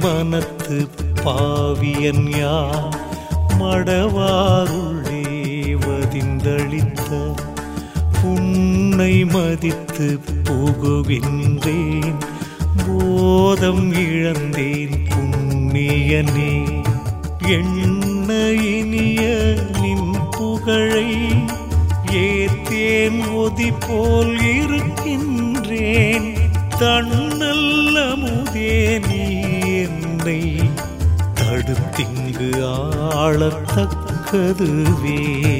மனத்து பாவியன் யான் மடவாருள்ளே வதிந்தளித்த உன்னை மதித்து புகுகின்றேன் போதம் இழந்தேன் புண்ணியனே எண்ண இனிய நின் புகழை ஏத்தேன் ஒதி போல் இருக்கின்றேன் தன்னல்ல முதே நீ என்னை தடுத்திங்கு ஆளத்தக்கதுவே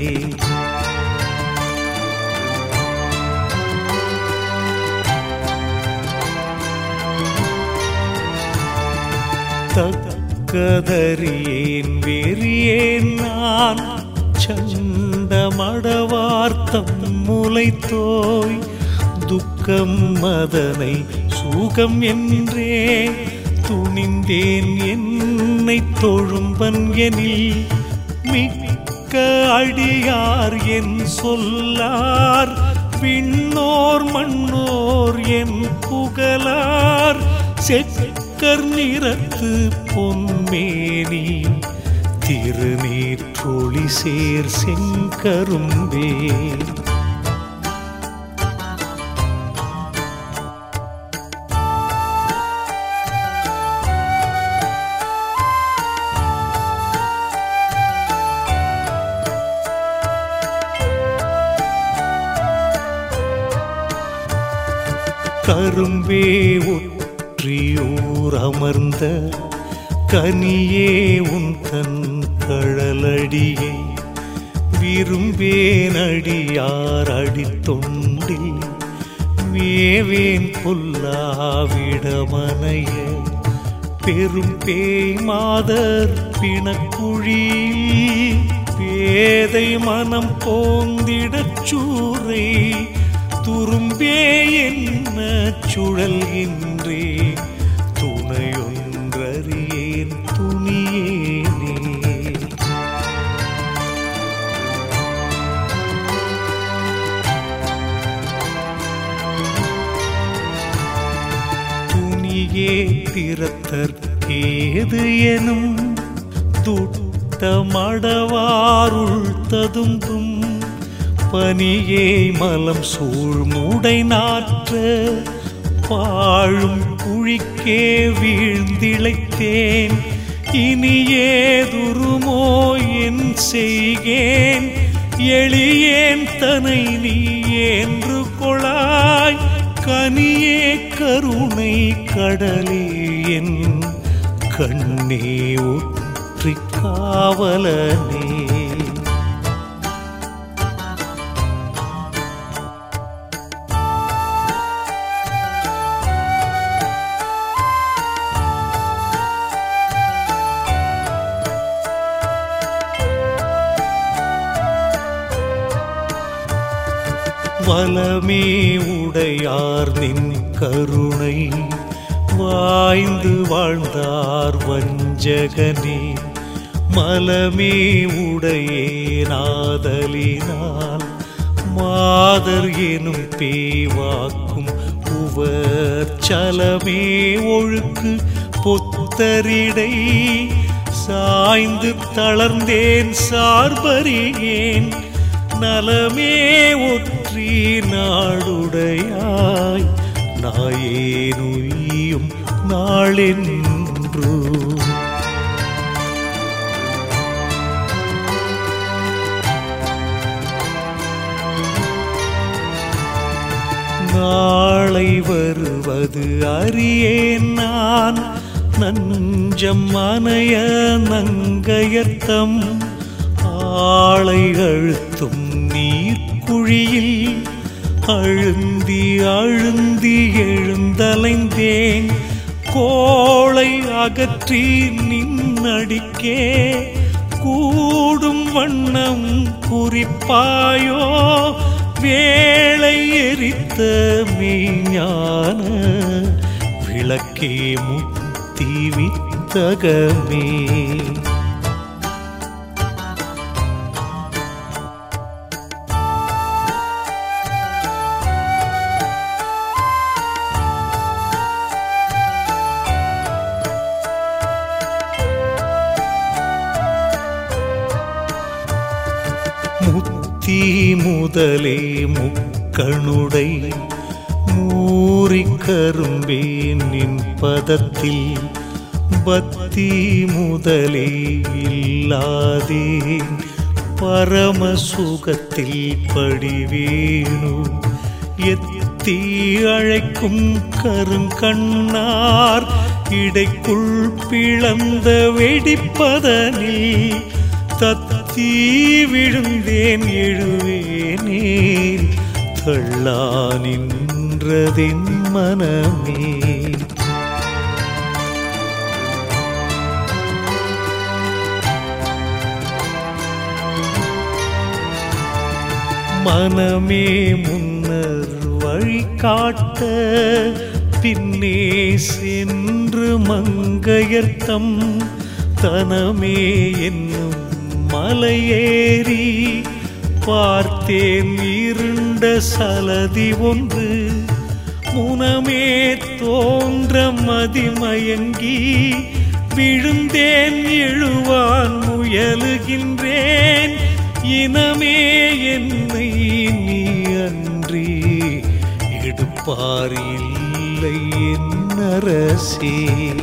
தக்கதறியேன் வெறியேன் நான் சண்டமடவார்த்தம் முளைத்தோய் துக்கம் மதனை சுகம் என்றே துணிந்தேன் என்னை தொழும்பன் எனில் மிக்க அடியார் என் சொல்லார் விண்ணோர் மண்ணோர் என் புகழார் செக்கர் நிறத்து பொன்மேனி திருநீற்றொளி சேர் செங்கரும்பே கரும்பே ஒற்றியூர் அமர்ந்த கனியே உன் கண் கழலடியை விரும்பேன் அடியார் அடித்தொண்டில் மேவேன் பொல்லாவிடமனைய பெரும் பேய் மாதர் பிணக்குழியில் பேதை மனம் போந்திடச் சூறை துரும்பே என்ன சுழல்கின்றே துணையொன்றறியேன் துணியேனே துணியே பிறத்தற்கேது எனும் துட்டமடவாருள் ததும்பும் பனியே மலம் சூழ் மூடை நாற்ற பாழும் குழிக்கே வீழ்ந்திழைத்தேன் இனி ஏதுருமோ என் செய்கேன் எளியேன் தனை நீ என்று கொளாய் கனியே கருணை கடலே என் கண்ணே ஒற்றி காவலனே வலமே உடையார் நின் கருணை வாய்ந்து வாழ்ந்தார் வஞ்சகனே மலமே உடையே நாதலினால் மாதர் எனும் பேவாக்கும் உவர் சலமே ஒழுக்கு பொத்தரிடை சாய்ந்து தளர்ந்தேன் சார்பறியேன் நலமே ஒற்றி நாடுடையாய் நாயேனுயும் நாளென்று நாளை வருவது அறியேன் நான் நஞ்சம் மனைய நங்கையர்த்தம் ஆளை அழுத்தும் நீர்க்குழியில் அழுந்தி அழுந்தி எழுந்தலைந்தேன் கோளை அகற்றி நின்னடிக்கே கூடும் வண்ணம் குறிப்பாயோ வேளை எரித்த மெய்ஞான விளக்கே முத்தி வித்தகமே முதலே முக்கணுடை மூறிக் கரும்பே நின் பதத்தில் பக்தி முதலே இல்லாதேன் பரம சுகத்தில் படிவேணு எத்தி அழைக்கும் கருங்கண்ணார் இடைக்குள் பிளந்த வெடிப்பதனில் தத்தி விழுந்தேன் எழுவேனேன் தள்ளா நின்றதின் மனமே மனமே முன்னர் வழிகாட்ட பின்னே சென்று மங்கையர்த்தம் தனமே என்னும் மலையேறி பார்த்தேன் இருண்ட சலதி ஒன்று முனமே தோன்ற மதிமயங்கி விழுந்தேன் எழுவான் முயலுகின்றேன் இனமே என்னை நீ அன்றி எடுப்பார் இல்லை என் அரசே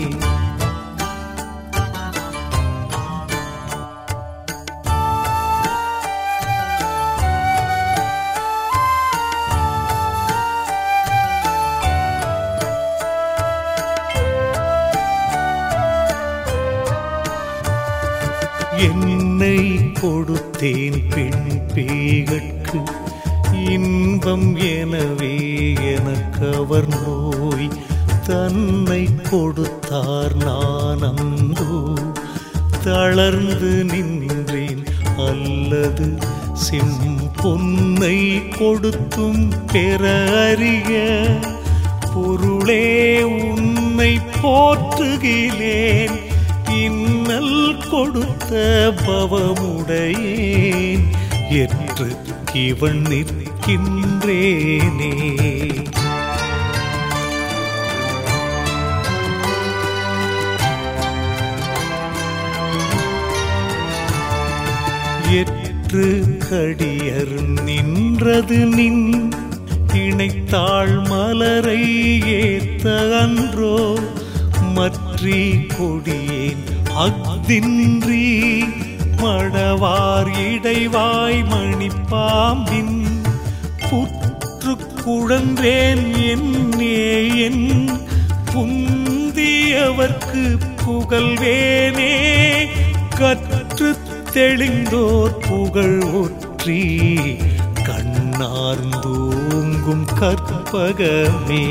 என்னை கொடுத்தேன் பெண் பேகட்கு இன்பம் எனவே எனக்கு அவர் நோய் தன்னை கொடுத்தார் நான் அந்தோ தளர்ந்து நின்றேன் அல்லது செம்பொன்னை கொடுத்தும் பெற அறிய பொருளே உன்னை போற்றுகிறேன் இன்னல் கொடுத்த பவமுடையேன் என்று இவன் நிற்கின்றேனே எற்று கடியர் நின்றது நின் இணைத்தாள் மலரை ஏத்த அன்றோ மற்றி கொடியேன் அஃதின்றி மடவார் இடைவாய் மணிப்பாம்பின் புற்று குழன்றேன் என்னே என் புந்தியவர்க்கு புகழ்வேனே கற்று தெளிந்தோர் புகழ் ஒற்றி கண்ணார்ந்தூங்கும் கற்பகமே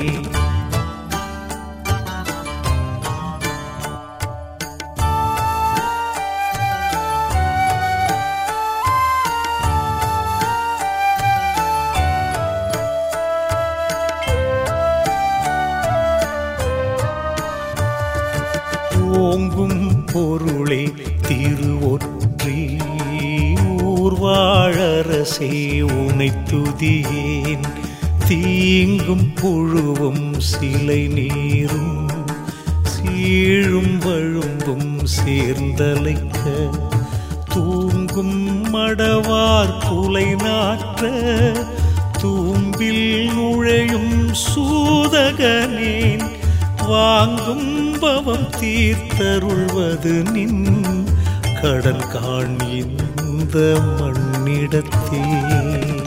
ஓங்கும் பொருளே திருவொற்றி ஊர்வாழரசே உனை துதியேன் தீங்கும் புழுவும் சிலை நீரும் சீழும் வழும்பும் சேர்ந்தலைக்க தூங்கும் மடவார் குலை நாற்ற தூம்பில் நுழையும் சூதகனேன் வாங்கும் பவம் தீர்த்தருள்வது நின் கடன் காண் இந்த மண்ணிடத்தே